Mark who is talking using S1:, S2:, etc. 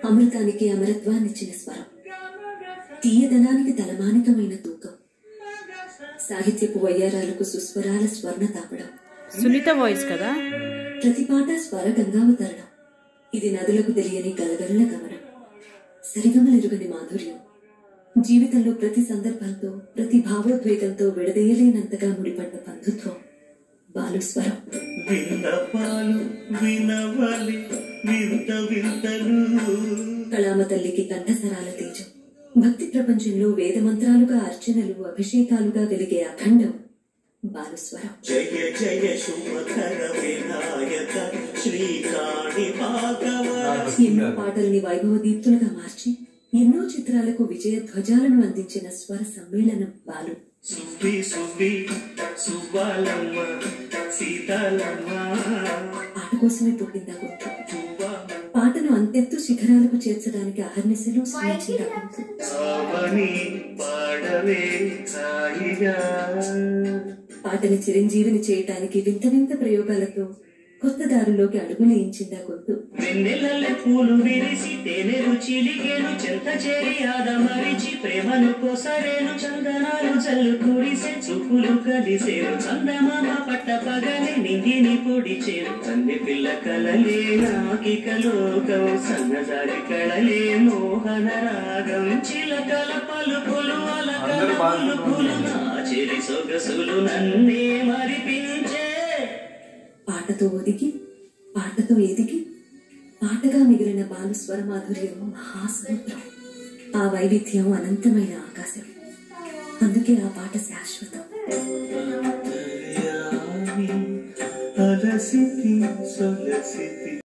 S1: అమృతానికి అమరత్వాన్నిచ్చిన స్వరం తీయదనానికి తలమానికమైన తూకం సాహిత్యపు వయ్యారాలకు సుస్వరాల స్వర్ణ తాపడం
S2: సునీత వాయిస్ కదా
S1: ప్రతి పాట స్వర గంగావతరణం ఇది నదులకు తెలియని గలగలల గమనం సరిగమలెరుగని మాధుర్యం జీవితంలో ప్రతి సందర్భంతో ప్రతి భావోద్వేగంతో విడదీయలేనంతగా ముడిపడ్డ బంధుత్వం బాలు స్వరం
S3: విన్నపాలు వినవలి వింత వింతలు
S1: కళామ తల్లికి కంఠసరాల తేజం భక్తి ప్రపంచంలో వేద మంత్రాలుగా అర్చనలు అభిషేకాలుగా వెలిగే అఖండం బాలుస్వరం
S3: జయ జయ శుభకర వినాయక శ్రీకాణి భాగవ
S1: ఎన్నో పాటల్ని వైభవదీప్తులుగా మార్చి ఎన్నో చిత్రాలకు విజయ ధ్వజాలను అందించిన స్వర సమ్మేళనం బాలు
S3: సుబ్బి సుబ్బి సుబ్బాలమ్మ సీతాలమ్మ
S1: పాట కోసమే పుట్టిందా గొంతు
S3: పువ్వమ్మ
S1: పాటను అంతెత్తు శిఖరాలకు చేర్చడానికి అహర్నిశలు శ్రమించిందా గొంతు
S3: ఆవని పాడవే హాయిగా
S1: పాటని చిరంజీవిని చేయటానికి వింత వింత ప్రయోగాలతో కొత్త దారుల్లోకి అడుగులేయించిందా గొంతు
S3: వెన్నెలల్లె పూలు విరిసి తేనెలు చిలికేను చెంత చేరి ఆదమరిచి ప్రేమను కోసరేను చందనాలు చల్లు కురిసే చూపులు కలిసేరు చందమామ పట్ట పగలే నింగిని పొడిచేరు కన్నె పిల్ల కలలే నాకిక లోకం సన్నజారి కళలే మోహన రాగం చిలకల పలుకులు అలకల పలుకులు నా చెరి సొగసులు నన్నే మరిపించే
S1: పాటతో ఒదిగి పాటతో ఎదిగి పాటగా మిగిలిన బాలు స్వర మాధుర్యం మహాసముద్రం ఆ వైవిధ్యం అనంతమైన ఆకాశం అందుకే ఆ పాట శాశ్వతం
S3: అలసితి సొలసితి